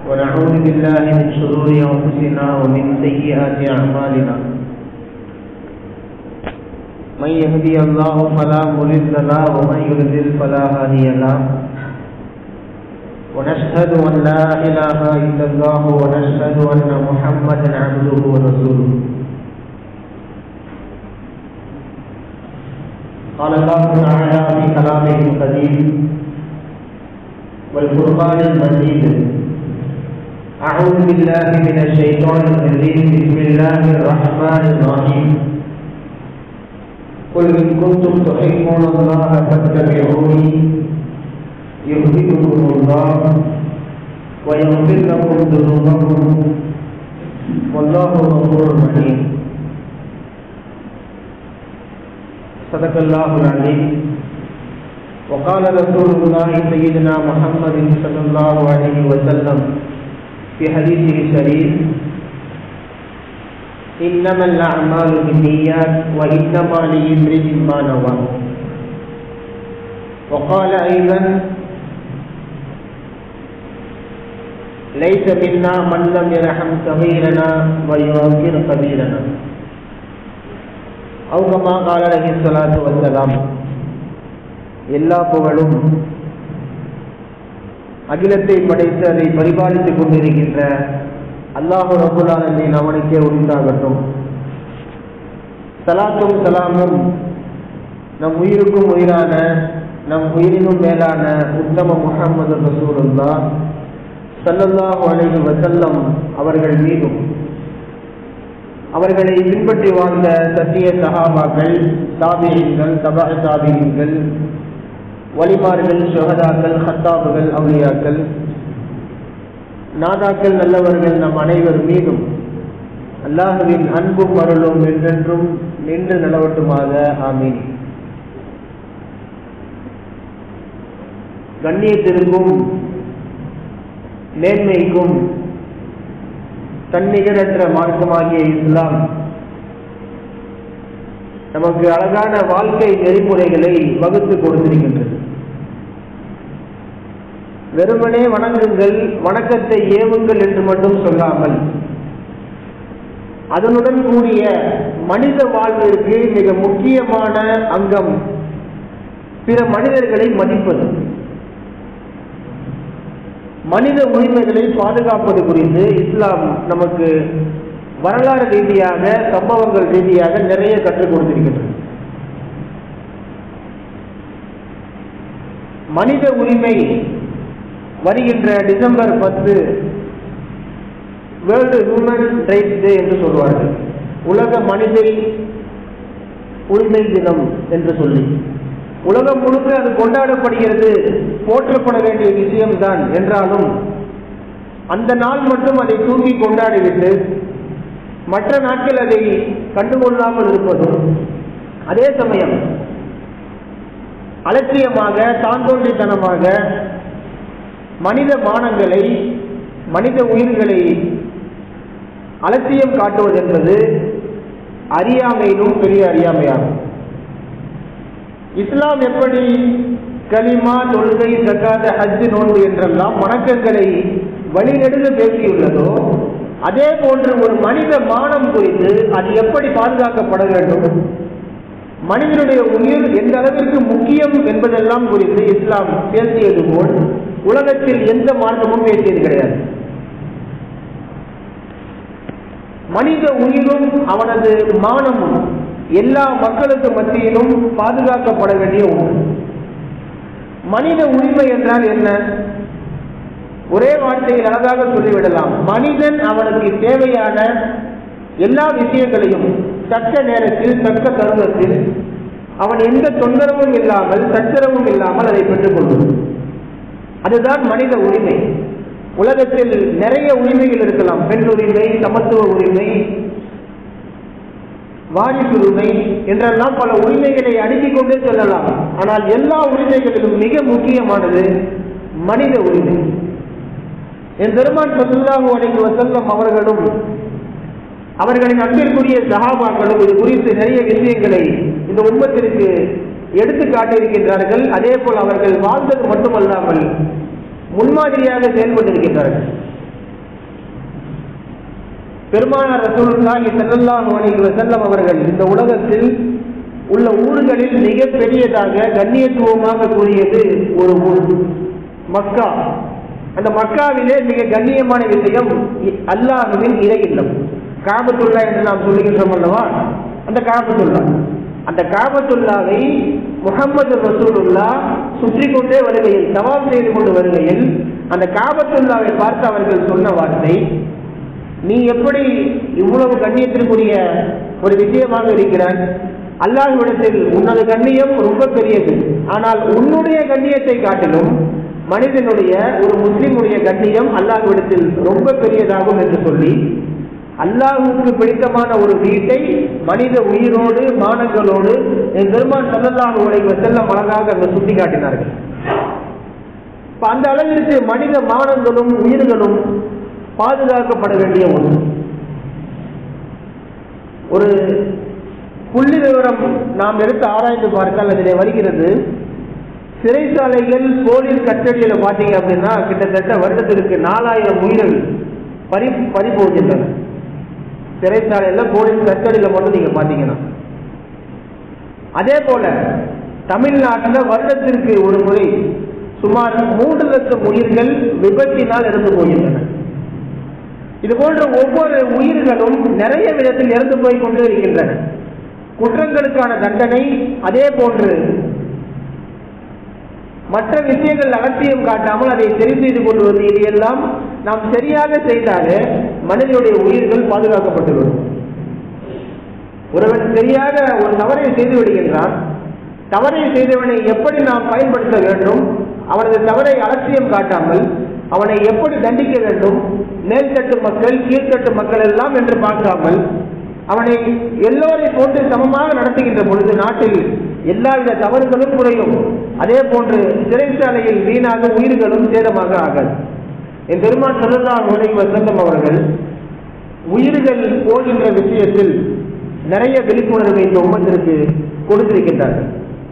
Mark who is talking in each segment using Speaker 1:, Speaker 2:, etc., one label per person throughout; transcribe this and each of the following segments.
Speaker 1: ونعوذ بالله من شرور أنفسنا ومن سيئات أعمالنا من يهدي الله فلا مضل له ومن يضلل فلا هادي له ونشهد أن لا إله إلا الله ونشهد أن محمدا عبده ورسوله قال الله تعالى في كلامه القديم والفرقان المجيد أعوذ بالله من الشيطان الرجيم بسم الله الرحمن الرحيم قل إن كنتم تحبون الله فاتبعوني يهدكم الله ويغفر لكم ذنوبكم والله غفور رحيم صدق الله العليم وقال رسول الله سيدنا محمد صلى الله عليه وسلم في حديثه الشريف إنما الأعمال بالنيات وإنما لامرئ ما نوى وقال أيضا ليس منا من لم يرحم صغيرنا ويوقر كبيرنا أو كما قال عليه الصلاة والسلام எல்லா புகழும் அகிலத்தை படைத்து அதை பரிபாலித்துக் கொண்டிருக்கின்ற அல்லாஹு ரபுல்லாலின் அவனுக்கே உரித்தாகட்டும் சலாத்தும் சலாமும் நம் உயிருக்கும் உயிரான நம் உயிரினும் மேலான உத்தம முகமது ரசூலுல்லா சல்லல்லாஹு அலைஹி வசல்லம் அவர்கள் மீதும் அவர்களை பின்பற்றி வாழ்ந்த சத்திய சகாபாக்கள் தாபியங்கள் தபா தாபியங்கள் வலிமார்கள் சுகதாக்கள் ஹத்தாபுகள் அவுளியாக்கள் நாதாக்கள் நல்லவர்கள் நம் அனைவர் மீதும் அல்லாஹுவின் அன்பும் அருளும் என்றென்றும் நின்று நிலவட்டுமாக ஆமீன் கண்ணியத்திற்கும் மேன்மைக்கும் தன்னிகரற்ற மார்க்கமாகிய இஸ்லாம் நமக்கு அழகான வாழ்க்கை நெறிமுறைகளை வகுத்து கொடுத்திருக்கின்றது வெறுமனே வணங்குங்கள் வணக்கத்தை ஏவுங்கள் என்று மட்டும் சொல்லாமல் அதனுடன் கூடிய மனித வாழ்விற்கு மிக முக்கியமான அங்கம் பிற மனிதர்களை மதிப்பது மனித உரிமைகளை பாதுகாப்பது குறித்து இஸ்லாம் நமக்கு வரலாறு ரீதியாக சம்பவங்கள் ரீதியாக நிறைய கற்றுக் கொடுத்திருக்கின்றது மனித உரிமை வருகின்ற டிசம்பர் பத்து வேர்ல்டு ஹியூமன் ரைட்ஸ் டே என்று சொல்வார்கள் உலக மனித உரிமை தினம் என்று சொல்லி உலகம் முழுக்க அது கொண்டாடப்படுகிறது போற்றப்பட வேண்டிய விஷயம்தான் என்றாலும் அந்த நாள் மட்டும் அதை தூக்கி கொண்டாடிவிட்டு மற்ற நாட்கள் அதை கண்டுகொள்ளாமல் இருப்பதும் அதே சமயம் அலட்சியமாக தாந்தோன்றித்தனமாக மனித மானங்களை மனித உயிர்களை அலட்சியம் காட்டுவது என்பது அறியாமையிலும் பெரிய அறியாமையாகும் இஸ்லாம் எப்படி கலிமா தொழுகை ஜக்காத ஹஜ் நோன்பு என்றெல்லாம் வணக்கங்களை வழிநெடுக பேசியுள்ளதோ அதே போன்று ஒரு மனித மானம் குறித்து அது எப்படி பாதுகாக்கப்பட வேண்டும் மனிதனுடைய உயிர் எந்த அளவிற்கு முக்கியம் என்பதெல்லாம் குறித்து இஸ்லாம் பேசியது போல் உலகத்தில் எந்த மாற்றமும் பேசியது கிடையாது மனித உயிரும் அவனது மானமும் எல்லா மக்களுக்கு மத்தியிலும் பாதுகாக்கப்பட வேண்டிய ஒன்று மனித உரிமை என்றால் என்ன ஒரே வார்த்தையில் அழகாக சொல்லிவிடலாம் மனிதன் அவனுக்கு தேவையான எல்லா விஷயங்களையும் தக்க நேரத்தில் தக்க தருணத்தில் அவன் எந்த தொந்தரவும் இல்லாமல் சச்சரவும் இல்லாமல் அதை பெற்றுக் கொள்வது அதுதான் மனித உரிமை உலகத்தில் நிறைய உரிமைகள் இருக்கலாம் பெண் உரிமை சமத்துவ உரிமை வாரிசுரிமை என்றெல்லாம் பல உரிமைகளை அடுக்கிக் கொண்டே செல்லலாம் ஆனால் எல்லா உரிமைகளிலும் மிக முக்கியமானது மனித உரிமை என் பெருமான் சல்லாஹூ அலைஹி வசல்லம் அவர்களும் அவர்களின் அன்பிற்குரிய சகாபாக்களும் இது குறித்து நிறைய விஷயங்களை இந்த உண்மத்திற்கு எடுத்து காட்டியிருக்கின்றார்கள் அதே போல் அவர்கள் வாழ்ந்தது மட்டுமல்லாமல் முன்மாதிரியாக செயல்பட்டிருக்கின்றார்கள் பெருமானார் ரசூலுல்லாஹி ஸல்லல்லாஹு அலைஹி வஸல்லம் அவர்கள் இந்த உலகத்தில் உள்ள ஊர்களில் மிக பெரியதாக கண்ணியத்துவமாக கூறியது ஒரு ஊர் மக்கா அந்த மக்காவிலே மிக கண்ணியமான விஷயம் அல்லாஹுவின் இறை இல்லம் காபத்துல்லா என்று நாம் சொல்லுகின்றோம் அல்லவா அந்த காபத்துல்லா அந்த காபத்துல்லாவை முகமது ரசூலுல்லா சுற்றி கொண்டே வருகையில் சவால் செய்து கொண்டு வருகையில் அந்த காபத்துல்லாவை பார்த்து அவர்கள் சொன்ன வார்த்தை நீ எப்படி இவ்வளவு கண்ணியத்திற்குரிய ஒரு விஷயமாக இருக்கிறாய் அல்லாஹ்விடத்தில் உன்னது கண்ணியம் ரொம்ப பெரியது ஆனால் உன்னுடைய கண்ணியத்தை காட்டிலும் மனிதனுடைய ஒரு முஸ்லிமுடைய கண்ணியம் அல்லாஹ்விடத்தில் ரொம்ப பெரியதாகும் என்று சொல்லி அல்லாஹுக்கு பிடித்தமான ஒரு வீட்டை மனித உயிரோடு மானங்களோடு என் பெருமான் சல்லல்லாஹு அலைஹி வஸல்லம் அழகாக அங்கு சுட்டி காட்டினார்கள் இப்ப அந்த அளவிற்கு மனித மானங்களும் உயிர்களும் பாதுகாக்கப்பட வேண்டிய ஒன்று ஒரு புள்ளி விவரம் நாம் எடுத்து ஆராய்ந்து பார்த்தால் அதில் வருகிறது சிறைச்சாலைகள் போலீஸ் கஸ்டடியில பார்த்தீங்க அப்படின்னா கிட்டத்தட்ட வருடத்திற்கு நாலாயிரம் உயிர்கள் பறி பறி போகின்றன சிறைச்சாலையில போலீஸ் கஸ்டடியில மட்டும் நீங்க பாத்தீங்கன்னா அதே போல தமிழ்நாட்டில் வருடத்திற்கு ஒரு முறை சுமார் மூன்று லட்சம் உயிர்கள் விபத்தினால் இறந்து போகின்றன இது போன்ற ஒவ்வொரு உயிர்களும் நிறைய விதத்தில் இறந்து போய் கொண்டு இருக்கின்றன குற்றங்களுக்கான தண்டனை அதே போன்று மற்ற விஷயங்கள் அலட்சியம் காட்டாமல் அதை சரி செய்து கொள்வது இது எல்லாம் நாம் சரியாக செய்தாலே மனிதனுடைய உயிர்கள் பாதுகாக்கப்பட்டுவிடும் ஒருவன் சரியாக ஒரு தவறை செய்து விடுகின்றான் தவறை செய்தவனை எப்படி நாம் பயன்படுத்த வேண்டும் அவனது தவறை அலட்சியம் காட்டாமல் அவனை எப்படி தண்டிக்க வேண்டும் மேல்தட்டு மக்கள் கீழ்த்தட்டு மக்கள் எல்லாம் என்று பார்க்காமல் அவனை எல்லோரை போன்று சமமாக நடத்துகின்ற பொழுது நாட்டில் எல்லாவித தவறுகளும் குறையும் அதே போன்று சிறைச்சாலையில் வீணாக உயிர்களும் சேதமாக ஆகாது என் பெருமான் சொல்லலாம் உலகி வசந்தம் அவர்கள் உயிர்கள் போகின்ற விஷயத்தில் நிறைய விழிப்புணர்வை இந்த உம்மத்திற்கு கொடுத்திருக்கின்றார்கள்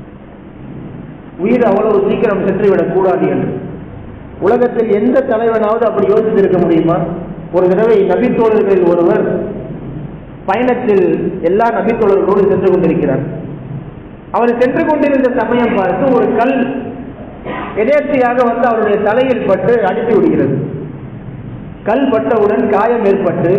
Speaker 1: உயிர் அவ்வளவு சீக்கிரம் சென்றுவிடக் கூடாது என்று உலகத்தில் எந்த தலைவனாவது அப்படி யோசித்திருக்க முடியுமா ஒரு தடவை நபித்தோழர்களில் ஒருவர் பயணத்தில் எல்லா நபித்தோழர்களோடு சென்று கொண்டிருக்கிறார் அவர் சென்று கொண்டிருந்த சமயம் பார்த்து ஒரு கல் எதேர்ச்சியாக வந்து அவருடைய தலையில் பட்டு அடித்து விடுகிறது கல் பட்டவுடன் காயம் ஏற்பட்டு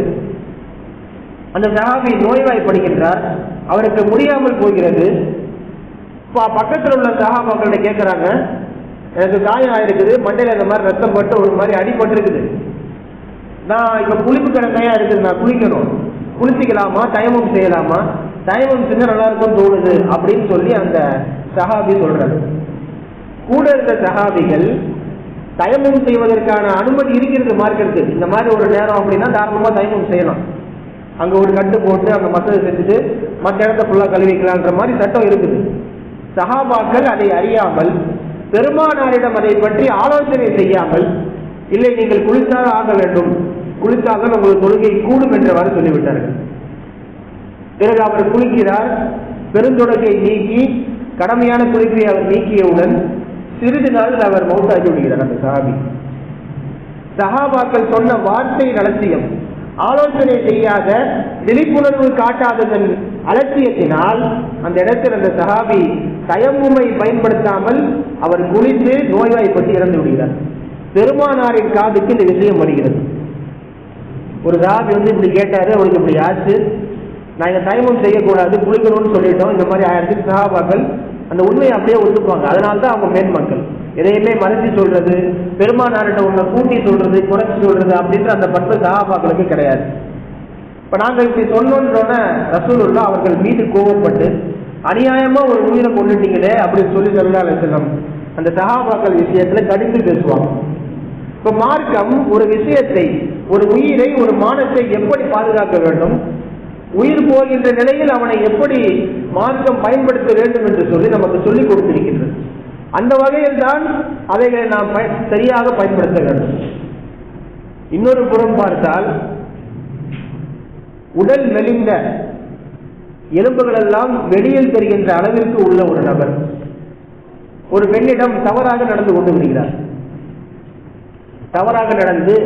Speaker 1: அந்த சகாபி நோய்வாய்ப்படுகின்றார் அவருக்கு முடியாமல் போகிறது இப்போ பக்கத்தில் உள்ள சகாபாக்கள்கிட்ட கேட்குறாங்க எனக்கு காயம் ஆயிருக்குது மண்டையில் இந்த மாதிரி ரத்தம் பட்டு ஒரு மாதிரி அடிபட்டு இருக்குது நான் இப்போ குளிப்பு கிடக்கையா இருக்குது நான் குளிக்கணும் குளிச்சிக்கலாமா தயமம் செய்யலாமா தயமம் செஞ்சா நல்லா இருக்கும்னு தோணுது அப்படின்னு சொல்லி அந்த சஹாபி சொல்றாரு கூட இருந்த சஹாபிகள் தயமம் செய்வதற்கான அனுமதி இருக்கிறது மார்க்கெட்டு இந்த மாதிரி ஒரு நேரம் அப்படின்னா தாராளமா தயமம் செய்யலாம் அங்க ஒரு கட்டு போட்டு அங்க மசதை செஞ்சுட்டு மற்ற இடத்த ஃபுல்லா கழுவிக்கலான்ற மாதிரி சட்டம் இருக்குது சஹாபாக்கள் அதை அறியாமல் பெருமானாரிடம் அதை பற்றி ஆலோசனை செய்யாமல் இல்லை நீங்கள் குளித்தால் ஆக வேண்டும் குளித்தால்தான் உங்கள் தொழுகை கூடும் என்றவாறு சொல்லிவிட்டார்கள் பிறகு அவர் குளிக்கிறார் பெருந்தொடக்கை நீக்கி கடமையான குளிப்பை அவர் நீக்கியவுடன் சிறிது நாளில் அவர் மௌத்தாகி விடுகிறார் அந்த சஹாபி சஹாபாக்கள் சொன்ன வார்த்தை அலட்சியம் ஆலோசனை செய்யாத விழிப்புணர்வு காட்டாததன் அலட்சியத்தினால் அந்த இடத்தில் அந்த சஹாபி தயமுமை பயன்படுத்தாமல் அவர் குளித்து நோய்வாய்ப்பட்டு இறந்து விடுகிறார் பெருமானாரின் காதுக்கு இந்த விஷயம் வருகிறது ஒரு சஹாபி வந்து இப்படி கேட்டாரு அவருக்கு இப்படி ஆச்சு நான் இந்த தயமம் செய்யக்கூடாது குளிக்கணும்னு சொல்லிட்டோம் இந்த மாதிரி ஆயிரத்துக்கு சஹாபாக்கள் அந்த உண்மையை அப்படியே ஒத்துக்குவாங்க அதனால தான் அவங்க மேன்மக்கள் எதையுமே மறைச்சு சொல்றது பெருமானார்கிட்ட ஒண்ணு கூட்டி சொல்றது குறைச்சி சொல்றது அப்படின்ற அந்த பண்பு சஹாபாக்களுக்கு கிடையாது இப்ப நாங்க இப்படி சொன்னோன்னு ரசூலுல்லா அவர்கள் மீது கோபப்பட்டு அநியாயமா ஒரு உயிரை கொண்டுட்டீங்களே அப்படின்னு சொல்லி சொல்லலாம் செல்லம் அந்த சஹாபாக்கள் விஷயத்துல கடிந்து பேசுவாங்க இப்ப மார்க்கம் ஒரு விஷயத்தை ஒரு உயிரை ஒரு மானத்தை எப்படி பாதுகாக்க வேண்டும் உயிர் போகின்ற நிலையில் அவனை எப்படி மார்க்கம் பயன்படுத்த வேண்டும் என்று சொல்லி நமக்கு சொல்லிக் கொடுத்திருக்கின்றது அந்த வகையில் தான் அவைகளை நாம் பய- சரியாக பயன்படுத்த வேண்டும் இன்னொரு புறம் பார்த்தால் உடல் மெலிந்த எலும்புகள் எல்லாம் வெளியில் தெரிகின்ற அளவிற்கு உள்ள ஒரு நபர் ஒரு பெண்ணிடம் தவறாக நடந்து கொண்டு வருகிறார் தவறாக நடந்து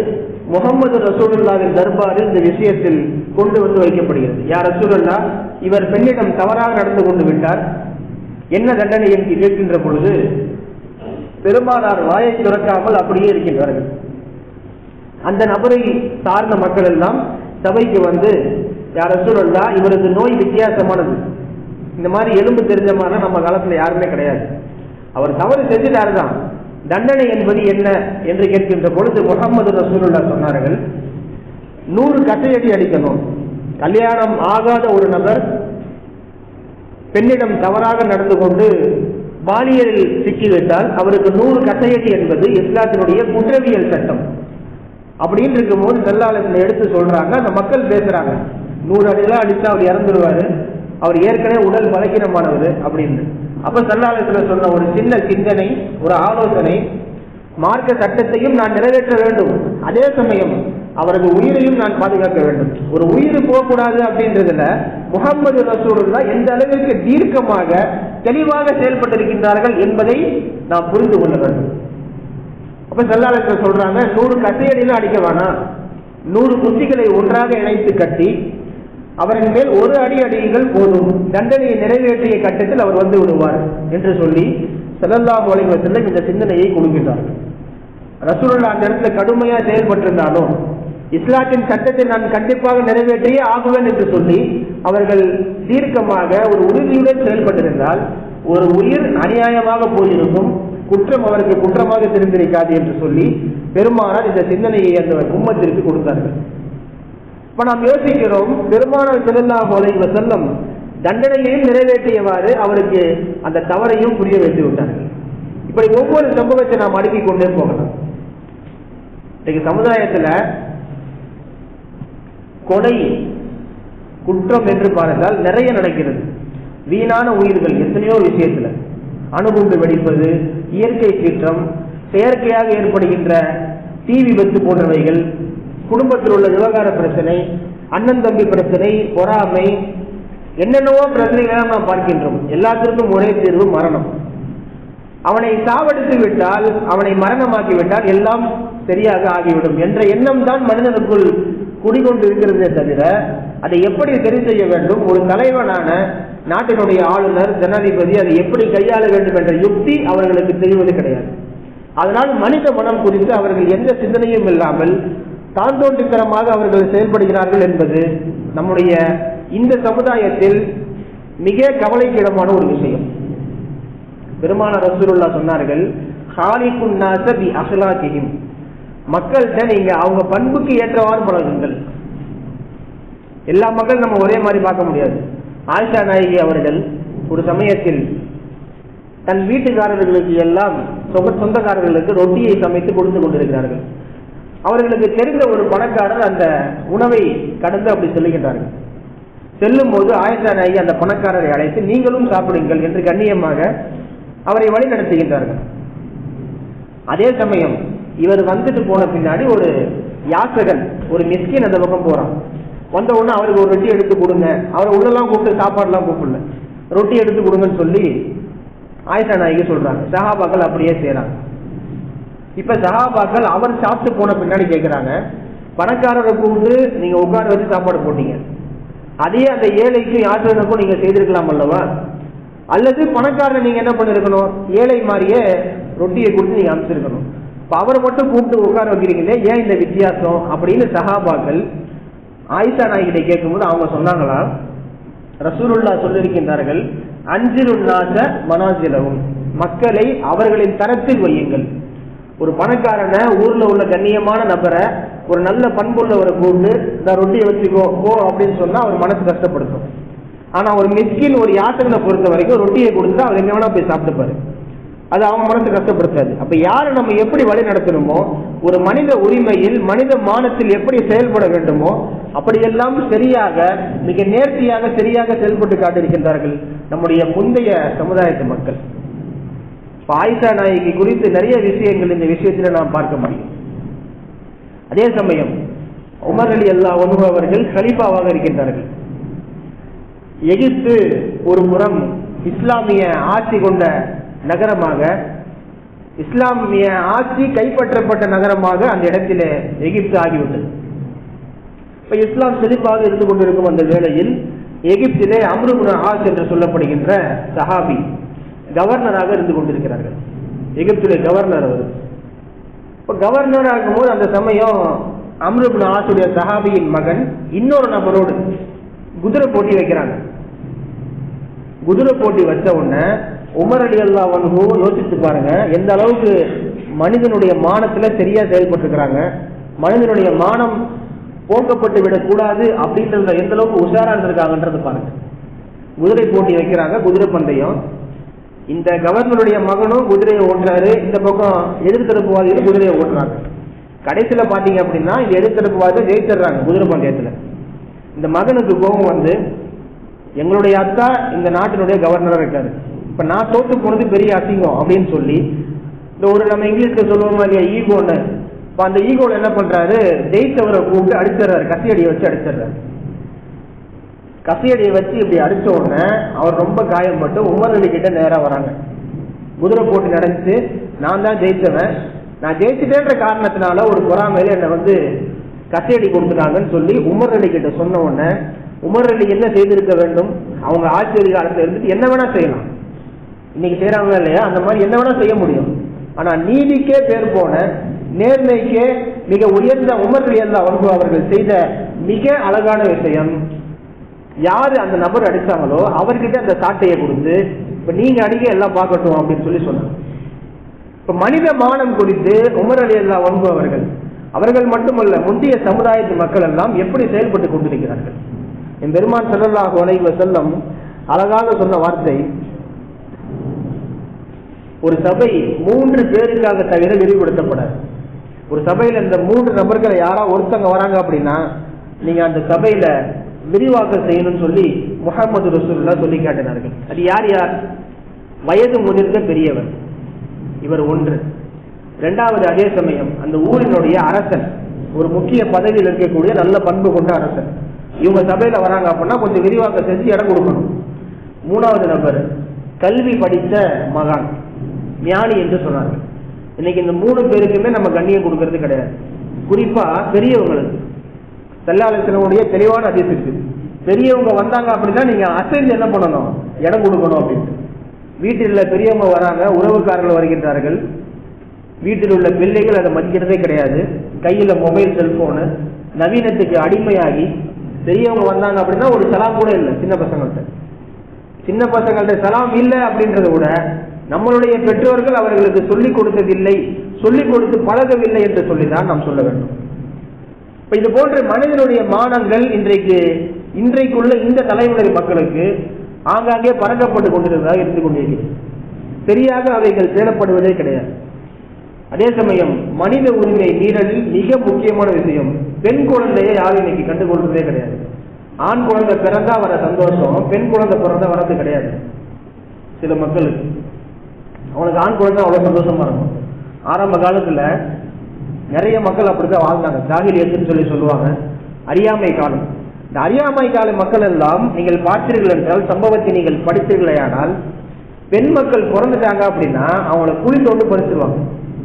Speaker 1: முகமது ரசூலுல்லாவின் தர்பாரில் இந்த விஷயத்தில் கொண்டு வந்து வைக்கப்படுகிறது யார் ரசூலுல்லா இவர் பெண்ணிடம் தவறாக நடந்து கொண்டு விட்டார் என்ன தண்டனை என்று கேட்கின்ற பொழுது பெருமானார் வாயை துறக்காமல் அப்படியே இருக்கின்றார்கள் அந்த நபரை சார்ந்த மக்கள் எல்லாம் சபைக்கு வந்து யார் ரசூலுல்லா இவரது நோய் வித்தியாசமானது இந்த மாதிரி எலும்பு தெரிஞ்ச மாதிரி நம்ம காலத்துல யாருமே கிடையாது அவர் தவறு செஞ்சுட்டாரு தான் தண்டனை என்பது என்ன என்று கேட்கின்ற பொழுது முகமது ரசூலுல்லா சொன்னார்கள் நூறு கட்டையடி அடிக்கணும் கல்யாணம் ஆகாத ஒரு நபர் பெண்ணிடம் தவறாக நடந்து கொண்டு பாலியலில் சிக்கிவிட்டால் அவருக்கு நூறு கட்டையடி என்பது இஸ்லாத்தினுடைய குற்றவியல் சட்டம் அப்படின்னு இருக்கும்போது செல்லாளர்கள் எடுத்து சொல்றாங்க அந்த மக்கள் பேசுறாங்க நூறு அடிலாம் அடிச்சா அவர் இறந்துருவாரு அவர் ஏற்கனவே உடல் பலக்கீனமானவர் அப்படின்னு அப்ப செல்லாளத்தில் சொன்ன ஒரு சின்ன சிந்தனை ஒரு ஆலோசனை மார்க்க சட்டத்தையும் நான் நிறைவேற்ற வேண்டும் அதே சமயம் அவரது உயிரையும் நான் பாதுகாக்க வேண்டும் ஒரு உயிர் போகக்கூடாது அப்படின்றதுல முகமது ரசூலுல்லா எந்த அளவிற்கு தீர்க்கமாக தெளிவாக செயல்பட்டிருக்கின்றார்கள் என்பதை நாம் புரிந்து கொள்ள வேண்டும் அப்ப செல்லாளர்கள் சொல்றாங்க நூறு கசையடியில அடிக்க வேணாம் நூறு குச்சிகளை ஒன்றாக இணைத்து கட்டி அவரின் மேல் ஒரு அடி அடியுங்கள் போதும் தண்டனையை நிறைவேற்றிய கட்டத்தில் அவர் வந்து விடுவார் என்று சொல்லி செல்லல்லாஹு அலைஹி வஸல்லம் இந்த சிந்தனையை கொடுக்கின்றார்கள் ரசூலுல்லாஹ் அந்த இடத்துல கடுமையா செயல்பட்டிருந்தாலும் இஸ்லாத்தின் சட்டத்தை நான் கண்டிப்பாக நிறைவேற்றியே ஆகுவேன் என்று சொல்லி அவர்கள் தீர்க்கமாக ஒரு உறுதியுடன் செயல்பட்டிருந்தால் ஒரு உயிர் அநியாயமாக போயிருக்கும் குற்றம் அவருக்கு குற்றமாக தெரிந்திருக்காது என்று சொல்லி பெருமானார் இந்த சிந்தனையை அந்த உம்மத்திற்கு கொடுத்தார்கள் இப்ப நாம் யோசிக்கிறோம் பெருமானார் செல்லாஹு அலைஹி வஸல்லம் தண்டனையையும் நிறைவேற்றியவாறு அவருக்கு அந்த தவறையும் புரிய வைத்து விட்டார்கள் இப்படி ஒவ்வொரு சம்பவத்தை நாம் அடுக்கிக் கொண்டே போகலாம் இன்னைக்கு சமுதாயத்துல கொலை குற்றம் என்று பார்த்தால் நிறைய நடக்கிறது வீணான உயிர்கள் எத்தனையோ விஷயத்துல அணுகுண்டு வெடிப்பது இயற்கை சீற்றம் செயற்கையாக ஏற்படுகின்ற தீ விபத்து போன்றவைகள் குடும்பத்தில் உள்ள விவகார பிரச்சனை அண்ணன் தம்பி பிரச்சனை பொறாமை என்னென்னவோ பிரச்சனைகளை நாம் பார்க்கின்றோம் எல்லாத்திற்கும் ஒரே தீர்வு மரணம் அவனை சாவடித்து விட்டால் அவனை மரணமாக்கி விட்டால் எல்லாம் சரியாக ஆகிவிடும் என்ற எண்ணம் தான் மனிதனுக்குள் குடிகொண்டு இருக்கிறதே தவிர அதை எப்படி சரி செய்ய வேண்டும் ஒரு தலைவனான நாட்டினுடைய ஆளுநர் ஜனாதிபதி அதை எப்படி கையாள வேண்டும் என்ற யுக்தி அவர்களுக்கு தெரிவது கிடையாது அதனால் மனித மனம் குறித்து அவர்கள் எந்த சிந்தனையும் இல்லாமல் தான் தோன்றித்தனமாக அவர்கள் செயல்படுகிறார்கள் என்பது நம்முடைய இந்த சமுதாயத்தில் மிக கவலைக்கிடமான ஒரு விஷயம் பெருமான ரசூலுல்லா சொன்னார்கள் ஹாலிகுன் நாச பி அஹ்லாகிஹிம் மக்கள்கிட்ட நீங்க அவங்க பண்புக்கு ஏற்றவாறு பழகுங்கள் எல்லா மக்களும் நம்ம ஒரே மாதிரி பார்க்க முடியாது ஆயிஷா நாயகி அவர்கள் ஒரு சமயத்தில் தன் வீட்டுக்காரர்களுக்கு எல்லாம் சொந்த சொந்தக்காரர்களுக்கு ரொட்டியை சமைத்து கொடுத்து கொண்டிருக்கிறார்கள் அவர்களுக்கு தெரிந்த ஒரு பணக்காரர் அந்த உணவை கடந்து அப்படி சொல்லுகின்றார்கள் செல்லும் போது ஆயிஷா நாயகி அந்த பணக்காரரை அழைத்து நீங்களும் சாப்பிடுங்கள் என்று கண்ணியமாக அவரை வழி நடத்துகின்றார்கள் அதே சமயம் இவர் வந்துட்டு போன பின்னாடி ஒரு யாசகன் ஒரு மிஸ்கின் அந்த பக்கம் போறான் வந்த உடனே அவருக்கு ஒரு ரொட்டி எடுத்து கொடுங்க அவரை உள்ளெல்லாம் கூப்பிட்டு சாப்பாடுலாம் கூப்பிடல ரொட்டி எடுத்து கொடுங்கன்னு சொல்லி ஆயிஷா நாயகி சொல்றாங்க சஹாபாக்கள் அப்படியே செய்யறாங்க இப்ப சஹாபாக்கள் அவர் சாப்பிட்டு போன பின்னாடி கேட்கிறாங்க பணக்காரரை கூப்பிட்டு நீங்க உட்கார வச்சு சாப்பாடு போட்டீங்க அதே அந்த ஏழைக்கும் யாசகனுக்கும் நீங்க செய்திருக்கலாம் அல்லவா அல்லது பணக்காரனை நீங்க என்ன பண்ணிருக்கணும் ஏழை மாதிரியே ரொட்டியை கொடுத்து நீங்க அமைச்சிருக்கணும் இப்ப அவரை மட்டும் கூப்பிட்டு உட்கார வைக்கிறீங்களே ஏன் இந்த வித்தியாசம் அப்படின்னு சஹாபாக்கள் ஆயிஷா நாய்கிட்ட கேட்கும்போது அவங்க சொன்னாங்களா ரசூலுல்லா சொல்லியிருக்கின்றார்கள் அஞ்சிலுன்னாச மனாசிலவும் மக்களை அவர்களின் தரத்தில் வையுங்கள் ஒரு பணக்காரனை ஊர்ல உள்ள கண்ணியமான நபரை ஒரு நல்ல பண்புள்ளவரை கூப்பிட்டு இந்த ரொட்டியை வச்சுக்கோ போ அப்படின்னு சொன்னா அவர் மனசு கஷ்டப்படுத்தும் ஆனா ஒரு மிஸ்கின் ஒரு யாத்திரனை பொறுத்த வரைக்கும் ரொட்டியை கொடுத்துட்டு அவர் எங்க வேணா போய் சாப்பிட்டுப்பாரு அது அவங்க மனசு கஷ்டப்படுத்தாது அப்ப யாரை நம்ம எப்படி வழி நடத்தணுமோ ஒரு மனித உரிமையில் மனித மானத்தில் எப்படி செயல்பட வேண்டுமோ அப்படியெல்லாம் சரியாக மிக நேர்த்தியாக சரியாக செயல்பட்டு காட்டியிருக்கின்றார்கள் நம்முடைய முந்தைய சமுதாயத்து மக்கள் இப்ப ஆயிஷா நாயகி குறித்து நிறைய விஷயங்கள் இந்த விஷயத்துல நாம் பார்க்க முடியும் அதே சமயம் உமர் அலி அல்லா ஒன்று அவர்கள் கலிஃபாவாக இருக்கின்றார்கள் எகிப்து ஒரு புறம் இஸ்லாமிய ஆட்சி கொண்ட நகரமாக இஸ்லாமிய ஆட்சி கைப்பற்றப்பட்ட நகரமாக அந்த இடத்திலே எகிப்து ஆகிவிட்டது இப்ப இஸ்லாம் செழிப்பாக இருந்து கொண்டிருக்கும் அந்த வேளையில் எகிப்திலே அம்ருபுன ஆஸ் என்று சொல்லப்படுகின்ற சஹாபி கவர்னராக இருந்து கொண்டிருக்கிறார்கள் எகிப்திலே கவர்னர் அவர் இப்ப கவர்னர் ஆகும்போது அந்த சமயம் அம்ருபுன் ஆசுடைய சஹாபியின் மகன் இன்னொரு நபரோடு குதிரை போட்டி வைக்கிறாங்க குதிரை போட்டி வச்ச உடனே உமர் அலி அல்லா வன்ஹு யோசித்து பாருங்க எந்த அளவுக்கு மனிதனுடைய மானத்துல சரியா செயல்பட்டுருக்கிறாங்க மனிதனுடைய மானம் போக்கப்பட்டு விடக்கூடாது அப்படின்றத எந்த அளவுக்கு உஷாரா இருந்திருக்காங்கன்றது பாருங்க குதிரை போட்டி வைக்கிறாங்க குதிரை பந்தயம் இந்த கவர்னருடைய மகனும் குதிரையை ஓட்டுறாரு இந்த பக்கம் எதிர்த்தரப்புவாதிகள் குதிரையை ஓட்டுறாங்க கடைசியில பாத்தீங்க அப்படின்னா இந்த எதிர்த்தரப்புவாதிகள் ஜெயிச்சிடுறாங்க குதிரை பந்தயத்துல இந்த மகனுக்கு கோபம் வந்து எங்களுடைய அத்தா இந்த நாட்டினுடைய கவர்னரா இருக்காரு இப்ப நான் தோத்து போனது பெரிய அசிங்கம் அப்படின்னு சொல்லி இந்த ஒரு நம்ம இங்கிலீஷ்ல சொல்லுவோம் இல்லையா ஈகோன்னு இப்ப அந்த ஈகோல என்ன பண்றாரு ஜெயித்தவரை கூப்பிட்டு அடிச்சிடுறாரு கசியடியை வச்சு அடிச்சிடுறாரு கசியடியை வச்சு இப்படி அடிச்ச உடனே அவர் ரொம்ப காயப்பட்டு உமர் அலி கிட்ட நேரா வராங்க குதிரை போட்டி நடந்துச்சு நான் தான் ஜெயிச்சவன் நான் ஜெயிச்சுட்டேன்ற காரணத்தினால ஒரு பொறாமையில என்னை வந்து கசையடி கொடுத்துட்டாங்கன்னு சொல்லி உமர் அலி கிட்ட சொன்ன உடனே உமர் அலி என்ன செய்திருக்க வேண்டும் அவங்க ஆட்சி அதிகாரத்தில் இருந்துட்டு என்ன வேணா செய்யலாம் இன்னைக்கு செய்யறாங்க இல்லையா அந்த மாதிரி என்ன வேணா செய்ய முடியும் ஆனா நீதிக்கே பேர் போன நேர்மைக்கே மிக உயர்ந்த உமர் அலி அல்லா அன்பு அவர்கள் செய்த மிக அழகான விஷயம் யாரு அந்த நபர் அடிச்சாங்களோ அவர்கிட்ட அந்த சாட்டையை கொடுத்து இப்ப நீங்க அடிக்க எல்லாம் பார்க்கட்டும் அப்படின்னு சொல்லி சொன்னாங்க இப்ப மனித மானம் குறித்து உமர் அலி அல்லா அன்பு அவர்கள் அவர்கள் மட்டுமல்ல முந்தைய சமுதாயத்து மக்கள் எல்லாம் எப்படி செயல்பட்டு கொண்டிருக்கிறார்கள் என் பெருமான் செல்லல்லாஹு அலைவ செல்லம் அழகாக சொன்ன வார்த்தை ஒரு சபை மூன்று பேருக்காக தவிர விரிவுபடுத்தப்படாது ஒரு சபையில இந்த மூன்று நபர்களை யாரா ஒருத்தங்க வராங்க அப்படின்னா நீங்க அந்த சபையில விரிவாக்கம் செய்யணும்னு சொல்லி முகமது ரசூல்லா சொல்லி காட்டினார்கள் அது யார் யார் வயது முதிர்ந்த பெரியவர் இவர் ஒன்று இரண்டாவது அதே சமயம் அந்த ஊரினுடைய அரசன் ஒரு முக்கிய பதவியில் இருக்கக்கூடிய நல்ல பண்பு கொண்ட அரசன் இவங்க சபையில வராங்க அப்படின்னா கொஞ்சம் விரிவாக்கம் செஞ்சு இடம் கொடுக்கணும் மூணாவது நபர் கல்வி படித்த மகான் ஞானி என்று சொன்னாங்க இன்னைக்கு இந்த மூணு பேருக்குமே நம்ம கண்ணியம் கொடுக்கறது கிடையாது குறிப்பா பெரியவங்களுக்கு செல்லாலோசனுடைய தெளிவான அதிர்ச்சி இருக்கு பெரியவங்க வந்தாங்க அப்படின்னா நீங்க அசைந்து என்ன பண்ணணும் இடம் கொடுக்கணும் அப்படின்ட்டு வீட்டில் உள்ள பெரியவங்க வராங்க உறவுக்காரர்கள் வருகின்றார்கள் வீட்டில் உள்ள பிள்ளைகள் அதை மதிக்கிறதே கிடையாது கையில மொபைல் செல்போனு நவீனத்துக்கு அடிமையாகி பெரியவங்க வந்தாங்க அப்படின்னா ஒரு சலாம் கூட இல்லை சின்ன பசங்கள்ட்ட சின்ன பசங்கள்ட்ட சலாம் இல்லை அப்படின்றத விட நம்மளுடைய பெற்றோர்கள் அவர்களுக்கு சொல்லிக் கொடுத்ததில்லை சொல்லிக் கொடுத்து பழகவில்லை என்று சொல்லிதான் நாம் சொல்ல வேண்டும் இப்ப இது போன்ற மனிதனுடைய மானங்கள் இன்றைக்கு இன்றைக்குள்ள இந்த தலைமுறை மக்களுக்கு ஆங்காங்கே பறக்கப்பட்டு கொண்டிருந்ததாக இருந்து கொண்டிருக்கிறது சரியாக அவைகள் பேணப்படுவதே கிடையாது அதே சமயம் மனித உரிமை மீறலில் மிக முக்கியமான விஷயம் பெண் குழந்தையை யாரும் இன்னைக்கு கண்டுகொள்றதே கிடையாது ஆண் குழந்தை பிறந்தா வர சந்தோஷம் பெண் குழந்தை பிறந்தா வரது கிடையாது சில மக்களுக்கு அவனுக்கு ஆண் குழந்தை அவ்வளவு சந்தோஷமா இருக்கும் ஆரம்ப காலத்துல நிறைய மக்கள் அப்படித்தான் வாழ்ந்தாங்க ஜாகிலியத்துன்னு சொல்லி சொல்லுவாங்க அறியாமை காலம் இந்த அறியாமை கால மக்கள் எல்லாம் நீங்கள் பார்த்தீர்கள் என்றால் சம்பவத்தை நீங்கள் படித்தீர்களேயானால் பெண் மக்கள் பிறந்துட்டாங்க அப்படின்னா அவங்கள குழி தோண்டு பறிச்சிருவாங்க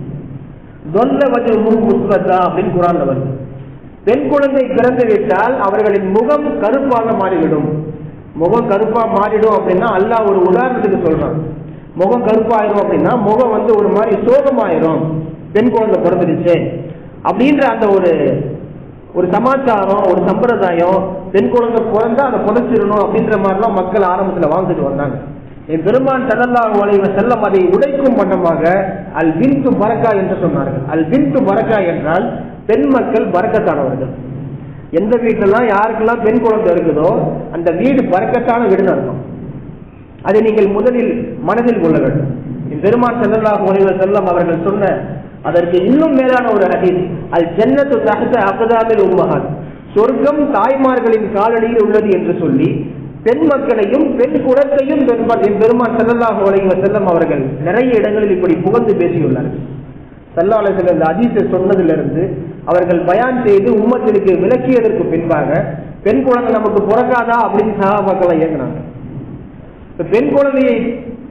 Speaker 1: தொல்ல வஜு முஸ்வத்தா அப்படின்னு குரான்ல வருது பெண் குழந்தை பிறந்து விட்டால் அவர்களின் முகம் கருப்பாக மாறிவிடும் முகம் கருப்பா மாறிடும் அப்படின்னா அல்லாஹ் ஒரு உதாரணத்துக்கு சொல்றான் முகம் கருப்பாயிரும் அப்படின்னா முகம் வந்து ஒரு மாதிரி சோகமாயிரும் பெண் குழந்தை பிறந்துடுச்சு அப்படின்ற அந்த ஒரு ஒரு சமாச்சாரம் ஒரு சம்பிரதாயம் பெண் குழந்தை பிறந்தா அதை புதைச்சிடணும் அப்படின்ற மாதிரிலாம் மக்கள் ஆரம்பத்துல வாழ்ந்துட்டு வந்தாங்க என் பெருமான் சதல்லா உலக செல்லம் அதை உடைக்கும் வண்ணமாக அல் பின்து பரக்கா என்று சொன்னார்கள் அல் பின்து பரக்கா என்றால் பெண் மக்கள் பறக்கத்தானவர்கள் எந்த வீட்டிலாம் யாருக்கெல்லாம் பெண் குழந்தை இருக்குதோ அந்த வீடு பறக்கத்தான வீடுன்னு அர்த்தம் அதை நீங்கள் முதலில் மனதில் கொள்ள வேண்டும் என் பெருமான் செல்லல்லா உலக செல்லம் அவர்கள் சொன்ன அதற்கு இன்னும் மேலான ஒரு ஹதீஸ் அல் ஜன்னத்து தகத்த அகதாமில் உம்மகான் சொர்க்கம் தாய்மார்களின் காலடியில் உள்ளது என்று சொல்லி பெண் மக்களையும் பெண் குலத்தையும் என் பெருமான் செல்லல்லாஹு அலைவ செல்லம் அவர்கள் நிறைய இடங்களில் இப்படி புகழ்ந்து பேசியுள்ளார்கள் செல்லாளர்கள் அந்த அதீச சொன்னதிலிருந்து அவர்கள் பயான் செய்து உம்மத்திற்கு விளக்கியதற்கு பின்பாக பெண் குழந்தை நமக்கு பிறக்காதா அப்படின்னு சகாபாக்களை இயங்கினாங்க இப்ப பெண் குழந்தையை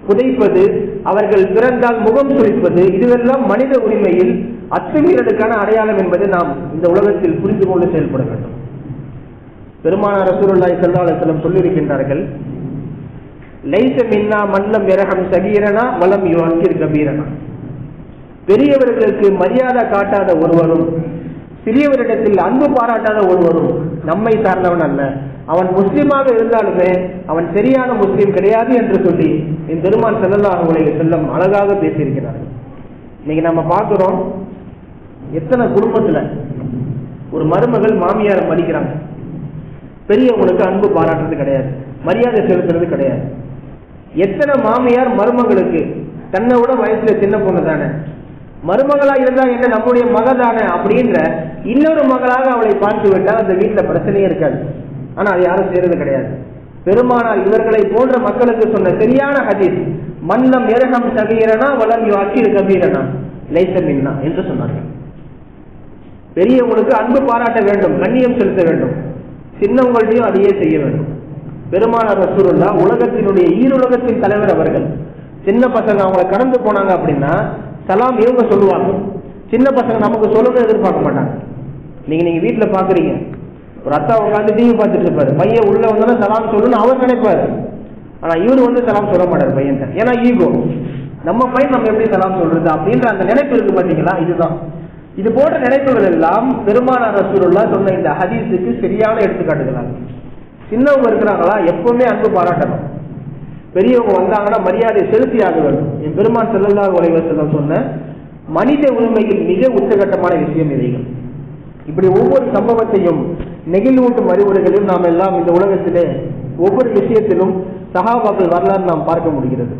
Speaker 1: புதைப்பது அவர்கள் பிறந்தால் முகம் சுழிப்பது இதுவெல்லாம் மனித உரிமையில் அத்துமீறலுக்கான அடையாளம் என்பதை நாம் இந்த உலகத்தில் புரிந்து கொண்டு செயல்பட வேண்டும் பெருமானார் ரசூலுல்லாஹி ஸல்லல்லாஹு அலைஹி வஸல்லம் சொல்லியிருக்கின்றார்கள் லைச மின்னா மல்லம் இரகம் சகீரனா வலம் யுவங்கிர் கபீரனா பெரியவர்களுக்கு மரியாதை காட்டாத ஒருவரும் சிறியவரிடத்தில் அன்பு பாராட்டாத ஒருவரும் நம்மை சார்ந்தவன் அல்ல அவன் முஸ்லீமாக இருந்தாலுமே அவன் சரியான முஸ்லீம் கிடையாது என்று சொல்லி என் பெருமான் செல்லல்லாஹு அலைஹி செல்லம் அழகாக பேசியிருக்கிறார்கள் இன்னைக்கு நம்ம பார்க்கிறோம் எத்தனை குடும்பத்துல ஒரு மருமகள் மாமியாரை மதிக்கிறாங்க பெரியவங்களுக்கு அன்பு பாராட்டுறது கிடையாது மரியாதை செலுத்துறது கிடையாது எத்தனை மாமியார் மருமகளுக்கு தன்னை விட வயசுல சின்ன பொண்ணு தானே மருமகளா இருந்தா என்ன நம்முடைய மக தானே அப்படின்ற இன்னொரு மகளாக அவளை பார்த்து விட்டால் அந்த வீட்டுல பிரச்சனையே இருக்காது ஆனா அது யாரும் செய்யறது கிடையாது பெருமானார் இவர்களை போன்ற மக்களுக்கு சொன்ன சரியான ஹதீஸ் மன்னம் எரகம் சகீரனா வலம் யு அக்கீர் கபீரனா லைசமின்னா என்று சொன்னார்கள் பெரியவங்களுக்கு அன்பு பாராட்ட வேண்டும் கண்ணியம் செலுத்த வேண்டும் சின்னவங்கள்டையும் அதையே செய்ய வேண்டும் பெருமானார் ரசூலுல்லா உலகத்தினுடைய ஈருலகத்தின் தலைவர் அவர்கள் சின்ன பசங்க அவங்கள கடந்து போனாங்க அப்படின்னா சலாம் இவங்க சொல்லுவாங்க சின்ன பசங்க நமக்கு சொல்லணும் எதிர்பார்க்க மாட்டாங்க நீங்க நீங்க வீட்டுல பாக்குறீங்க ஒரு அத்தா உட்காந்து டிவி பார்த்துட்டு இருப்பாரு பையன் உள்ள வந்தோன்னா சலாம் சொல்லணும்னு அவர் நினைப்பாரு ஆனா இவர் வந்து சலாம் சொல்ல மாட்டார் பையன் ஏன்னா ஈகோ நம்ம பையன் நம்ம எப்படி சலாம் சொல்றது அப்படின்ற அந்த நினைப்பு இருக்கு பாத்தீங்களா இதுதான் இது போன்ற நினைப்புகள் எல்லாம் பெருமானார் ரசூலுல்லா சொன்ன இந்த ஹதீஸுக்கு சரியான எடுத்துக்காட்டுகளாங்க சின்னவங்க இருக்கிறாங்களா எப்பவுமே அன்பு பாராட்டணும் பெரியவங்க வந்தாங்கன்னா மரியாதை செலுத்தி ஆக வேண்டும் என் பெருமான் செல்லல்லா உலகம் சொன்ன மனித உரிமையில் மிக உச்சகட்டமான விஷயம் இவைகள் இப்படி ஒவ்வொரு சம்பவத்தையும் நெகிழ்வூட்டும் அறிவுரைகளையும் நாம் எல்லாம் இந்த உலகத்திலே ஒவ்வொரு விஷயத்திலும் சகாபாக்கள் வரலாறு நாம் பார்க்க முடிகிறது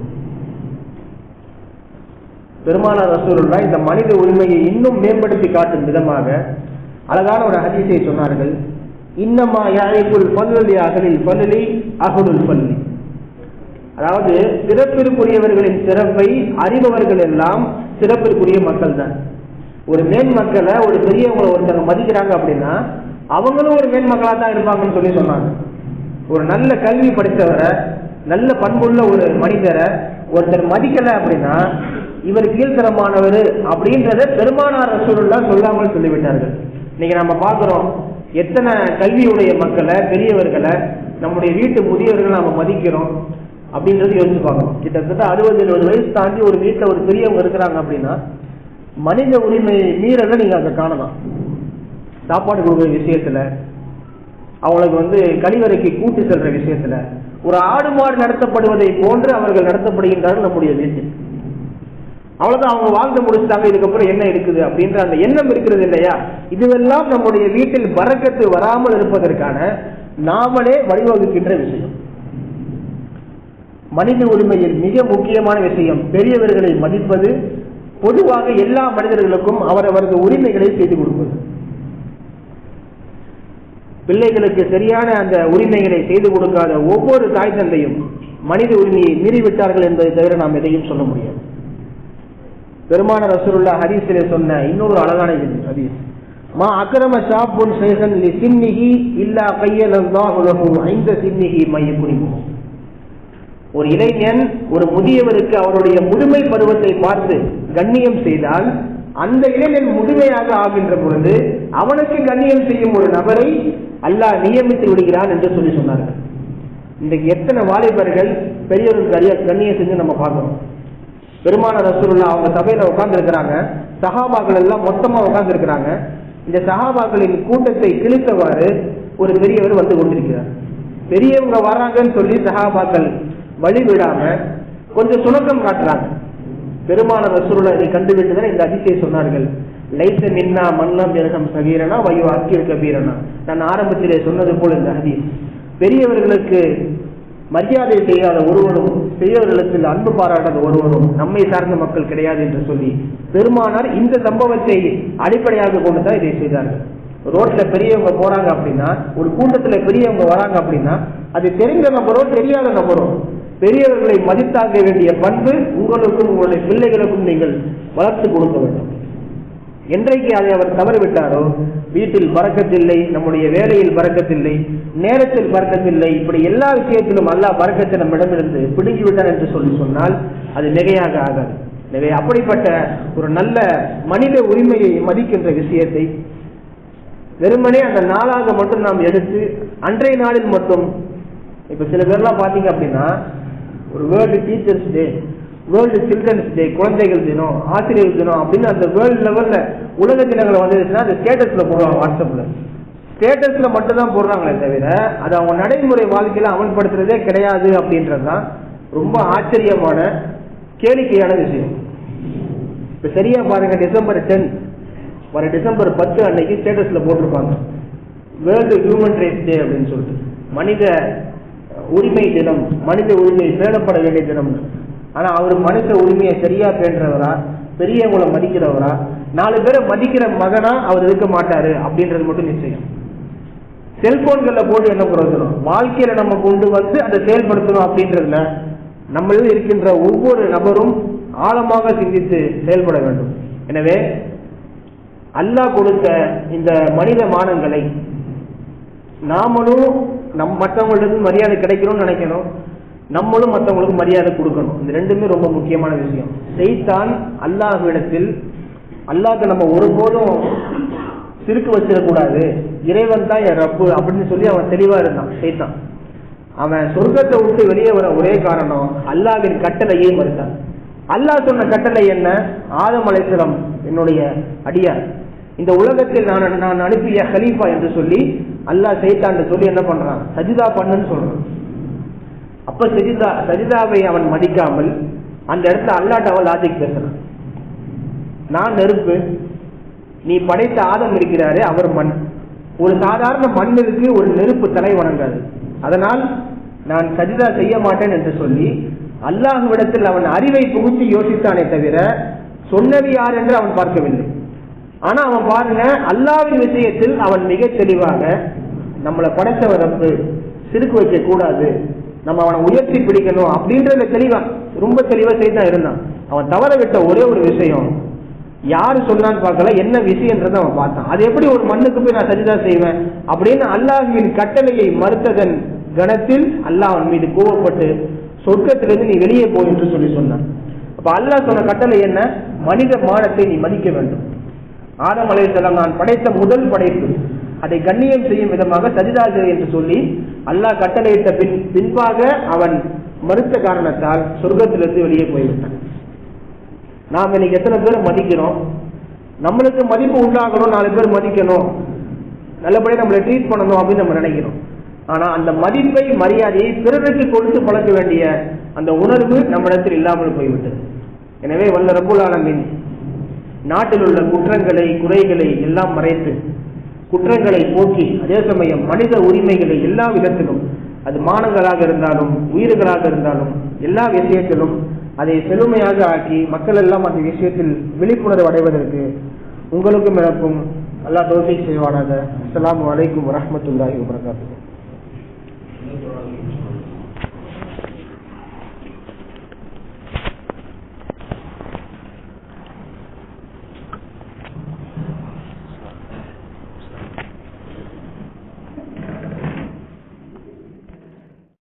Speaker 1: பெருமானார் ரசூலுல்லா இந்த மனித உரிமையை இன்னும் மேம்படுத்தி காட்டும் விதமாக அழகான ஒரு ஹதீஸை சொன்னார்கள் இன்னமா யாழைக்குள் பல்லி அகலில் பல்லி அகுலுல் பள்ளி அதாவது சிறப்பிற்குரியவர்களின் சிறப்பை அறிபவர்கள் எல்லாம் சிறப்பிற்குரிய மக்கள் தான் ஒரு மேன் மக்களை ஒரு பெரியவங்களை ஒருத்தங்க மதிக்கிறாங்க அப்படின்னா அவங்களும் ஒரு மேன் மக்களா தான் இருப்பாங்கன்னு சொல்லி சொன்னாங்க ஒரு நல்ல கல்வி படித்தவரை நல்ல பண்புள்ள ஒரு மனிதரை ஒருத்தர் மதிக்கல அப்படின்னா இவர் கீழ்த்தரமானவர் அப்படின்றத பெருமானார் ரசூலுல்லா சொல்லாமல் சொல்லிவிட்டார்கள் இன்னைக்கு நம்ம பார்க்கிறோம் எத்தனை கல்வியுடைய மக்களை பெரியவர்களை நம்முடைய வீட்டு முதியவர்களை நம்ம மதிக்கிறோம் அப்படின்றது யோசிச்சு பார்க்கணும் கிட்டத்தட்ட அறுபது எழுபது வயசு தாண்டி ஒரு வீட்டில் ஒரு பெரியவங்க இருக்கிறாங்க அப்படின்னா மனித உரிமை மீறல நீங்க அங்க காணலாம் சாப்பாடு கொடுக்குற விஷயத்துல அவங்களுக்கு வந்து கழிவறைக்கு கூட்டு செல்ற விஷயத்துல ஒரு ஆடு மாடு நடத்தப்படுவதை போன்று அவர்கள் நடத்தப்படுகின்றார்கள் நம்முடைய வீட்டில் அவ்வளவுதான் அவங்க வாழ்ந்து முடிச்சுட்டாங்க இதுக்கப்புறம் என்ன இருக்குது அப்படின்ற அந்த எண்ணம் இருக்கிறது இல்லையா இதுவெல்லாம் நம்முடைய வீட்டில் பறக்கத்து வராமல் இருப்பதற்கான நாமளே வழிவகுக்கின்ற விஷயம் மனித உரிமையில் மிக முக்கியமான விஷயம் பெரியவர்களை மதிப்பது பொதுவாக எல்லா மனிதர்களுக்கும் அவரவரது உரிமைகளை செய்து கொடுப்பது பிள்ளைகளுக்கு சரியான அந்த உரிமைகளை செய்து கொடுக்காத ஒவ்வொரு தாய் தந்தையும் மனித உரிமையை மீறிவிட்டார்கள் என்பதை தவிர நாம் எதையும் சொல்ல முடியாது பெருமான ரசூலுல்லா ஹதீஸிலே சொன்ன இன்னொரு அழகான ஹதீஸ் மா அக்ரம ஷாப்புன் ஷேகன் லி சின்னிஹி இல்லா கையலல்லாஹு லஹு ஐந்த சின்னிஹி மையகுனிமு ஒரு இளைஞன் ஒரு முதியவருக்கு அவருடைய முதுமை பருவத்தை பார்த்து கண்ணியம் செய்தால் அந்த இளைஞன் முதுமையாக ஆகின்ற பொழுது அவனுக்கு கண்ணியம் செய்யும் ஒரு நபரை அல்லாஹ் நியமித்து விடுகிறான் என்று சொல்லி சொன்னார்கள் இன்றைக்கு எத்தனை வாலிபர்கள் பெரியவருக்கு கரிய கண்ணியம் செஞ்சு நம்ம பார்க்கிறோம் பெருமான ரசூலுல்லா அவங்க சபையில உட்கார்ந்து இருக்கிறாங்க சஹாபாக்கள் எல்லாம் மொத்தமா உட்கார்ந்து இருக்கிறாங்க இந்த சஹாபாக்களின் கூட்டத்தை கிழித்தவாறு ஒரு பெரியவர் வந்து கொண்டிருக்கிறார் பெரியவங்க வராங்கன்னு சொல்லி சஹாபாக்கள் வழி விடாம கொஞ்சம் சுணக்கம் காட்டுறாங்க பெருமான ரசூலுல்லா இதை கண்டுவிட்டு தான் இந்த அதிசயை சொன்னார்கள் லைச மின்னா மன்னம் இரகம் சகீரனா வயோ அக்கிர கபீரனா நான் ஆரம்பத்திலே சொன்னது போல் இந்த ஹதீஸ் பெரியவர்களுக்கு மரியாதை செய்யாத ஒருவரும் பெரியவர்களுக்கு அன்பு பாராட்டாத ஒருவரும் நம்மை சார்ந்த மக்கள் கிடையாது என்று சொல்லி பெருமானார் இந்த சம்பவத்தை அடிப்படையாக கொண்டு தான் இதை செய்தார்கள் ரோட்ல பெரியவங்க போறாங்க அப்படின்னா ஒரு கூட்டத்துல பெரியவங்க வராங்க அப்படின்னா அது தெரிந்த நபரோ தெரியாத நபரோ பெரியவர்களை மதித்தாக்க வேண்டிய பண்பு உங்களுக்கும் உங்களுடைய பிள்ளைகளுக்கும் நீங்கள் வளர்த்து கொடுக்க வேண்டும் என்றைக்கு அதை அவர் தவறிவிட்டாரோ வீட்டில் பறக்கத்தில்லை நம்முடைய வேலையில் பறக்கத்தில்லை நேரத்தில் பறக்கத்தில்லை இப்படி எல்லா விஷயத்திலும் அல்லாஹ் பறக்கத்தை நம்மிடமிருந்து பிடுங்கி விட்டார் என்று சொல்லி சொன்னால் அது மிகையாக ஆகாது எனவே அப்படிப்பட்ட ஒரு நல்ல மனித உரிமையை மதிக்கின்ற விஷயத்தை வெறுமனே அந்த நாளாக மட்டும் நாம் எடுத்து அன்றைய நாளில் மட்டும் இப்ப சில பேர்லாம் பாத்தீங்க அப்படின்னா ஒரு world teachers day world children's day குழந்தைகள் தினம் ஆசிரியர் தினம் அப்படின்னு அந்த வேர்ல்டு லெவல்ல உலக தினங்களை வந்துருச்சுன்னா அது ஸ்டேட்டஸ்ல போடுவாங்க வாட்ஸ்அப்ல ஸ்டேட்டஸ்ல மட்டும் தான் போடுறாங்களே தவிர அது அவங்க நடைமுறை வாழ்க்கையில அமல்படுத்துறதே கிடையாது அப்படின்றது தான் ரொம்ப ஆச்சரியமான கேளிக்கையான விஷயம் இப்ப சரியா பாருங்க டிசம்பர் டென் வர டிசம்பர் பத்து அன்னைக்கு ஸ்டேட்டஸ்ல போட்டிருப்பாங்க வேர்ல்டு ஹியூமன் ரைட்ஸ் டே அப்படின்னு சொல்லிட்டு மனித உரிமை தினம் மனித உரிமை பேணப்பட வேண்டிய தினம் ஆனா அவர் மனித உரிமையை சரியா பேணுறவரா பெரியவங்களை மதிக்கிறவரா நாலு பேரை மதிக்கிற மகனா அவர் இருக்க மாட்டாரு அப்படின்றது மட்டும் நிச்சயம் செல்போன்கள்ல போட்டு என்ன பிரயோஜனம் வாழ்க்கையில நம்ம கொண்டு வந்து அதை செயல்படுத்தணும் அப்படின்றதுல நம்மளில் இருக்கின்ற ஒவ்வொரு நபரும் ஆழமாக சிந்தித்து செயல்பட வேண்டும் எனவே அல்லாஹ் கொடுத்த இந்த மனித மானங்களை நாமளும் நம் மற்றவங்களுக்கு மரியாதை கிடைக்கணும்னு நினைக்கணும் நம்மளும் மற்றவங்களுக்கு மரியாதை கொடுக்கணும் இந்த ரெண்டுமே ரொம்ப முக்கியமான விஷயம் செய்தான் அல்லாஹ்விடத்தில் அல்லாஹ்க்கு நம்ம ஒருபோதும் சிறுக்கு வச்சிடக்கூடாது இறைவன் தான் என் ரப்பு அப்படின்னு சொல்லி அவன் தெளிவா இருந்தான் செய்தான் அவன் சொர்க்கத்தை விட்டு வெளியே வர ஒரே காரணம் அல்லாஹ்வின் கட்டளையே மறுத்தான் அல்லாஹ் சொன்ன கட்டளை என்ன ஆதம் அலைசலம் என்னுடைய அடியார் இந்த உலகத்தில் நான் நான் அனுப்பிய ஹலீஃபா என்று சொல்லி அல்லாஹ் செய்தான் சொல்லி என்ன பண்றான் சஜிதா பண்ணுன்னு சொல்றான் அப்ப சஜிதா சஜிதாவை அவன் மதிக்காமல் அந்த இடத்துல அல்லாட்ட அவன் லாஜிக் பேசுறான் நான் நெருப்பு நீ படைத்த ஆதம் இருக்கிறாரே அவர் மண் ஒரு சாதாரண மண்ணிற்கு ஒரு நெருப்பு தலை வணங்காது அதனால் நான் சஜிதா செய்ய மாட்டேன் என்று சொல்லி அல்லாஹ்விடத்தில் அவன் அறிவை புகுத்தி யோசித்தானே தவிர சொன்னது யார் என்று அவன் பார்க்கவில்லை ஆனா அவன் பாருங்க அல்லாவின் விஷயத்தில் அவன் மிக தெளிவாக நம்மளை படைத்தவர் ரப்பு சிறுக்கு வைக்க கூடாது நம்ம அவனை உயர்த்தி பிடிக்கணும் அப்படின்றத தெளிவா ரொம்ப தெளிவா செய்தான் இருந்தான் அவன் தவற விட்ட ஒரே ஒரு விஷயம் யாரு சொல்றான்னு பார்க்கல என்ன விஷயன்றதை அவன் பார்த்தான் அது எப்படி ஒரு மண்ணுக்கு போய் நான் சரிதா செய்வேன் அப்படின்னு அல்லாஹுவின் கட்டளையை மறுத்ததன் கணத்தில் அல்லாஹ் அவன் மீது கோவப்பட்டு சொர்க்கத்திலிருந்து நீ வெளியே போ என்று சொல்லி சொன்னான் அப்ப அல்லாஹ் சொன்ன கட்டளை என்ன மனித மானத்தை நீ மதிக்க வேண்டும் ஆதம் அலைஹிஸ்ஸலாம் நான் படைத்த முதல் படைப்பு அதை கண்ணியம் செய்யும் விதமாக சஜிதாகு என்று சொல்லி அல்லாஹ் கட்டளையிட்ட பின் பின்பாக அவன் மறுத்த காரணத்தால் சொர்க்கத்திலிருந்து வெளியே போய்விட்டான் நாம் இன்னைக்கு எத்தனை பேர் மதிக்கிறோம் நம்மளுக்கு மதிப்பு உண்டாகணும் நாலு பேர் மதிக்கணும் நல்லபடியா நம்மளை ட்ரீட் பண்ணணும் அப்படின்னு நம்ம நினைக்கிறோம் ஆனா அந்த மதிப்பை மரியாதையை பிறருக்கு கொடுத்து பழக்க வேண்டிய அந்த உணர்வு நம்மிடத்தில் இல்லாமல் போய்விட்டது எனவே வல்ல ரபுல் ஆலமின் நாட்டில் உள்ள குற்றங்களை குறைகளை எல்லாம் மறைத்து குற்றங்களை போக்கி அதே சமயம் மனித உரிமைகளை எல்லா விதத்திலும் அது மானங்களாக இருந்தாலும் உயிர்களாக இருந்தாலும் எல்லா விஷயத்திலும் அதை செழுமையாக ஆக்கி மக்கள் எல்லாம் அந்த விஷயத்தில் விழிப்புணர்வு அடைவதற்கு உங்களுக்கும் எனக்கும் அல்லாஹ் தோசை செய்வானாக அஸ்ஸலாமு அலைக்கும் வரஹ்மத்துல்லாஹி வபரகாத்துஹு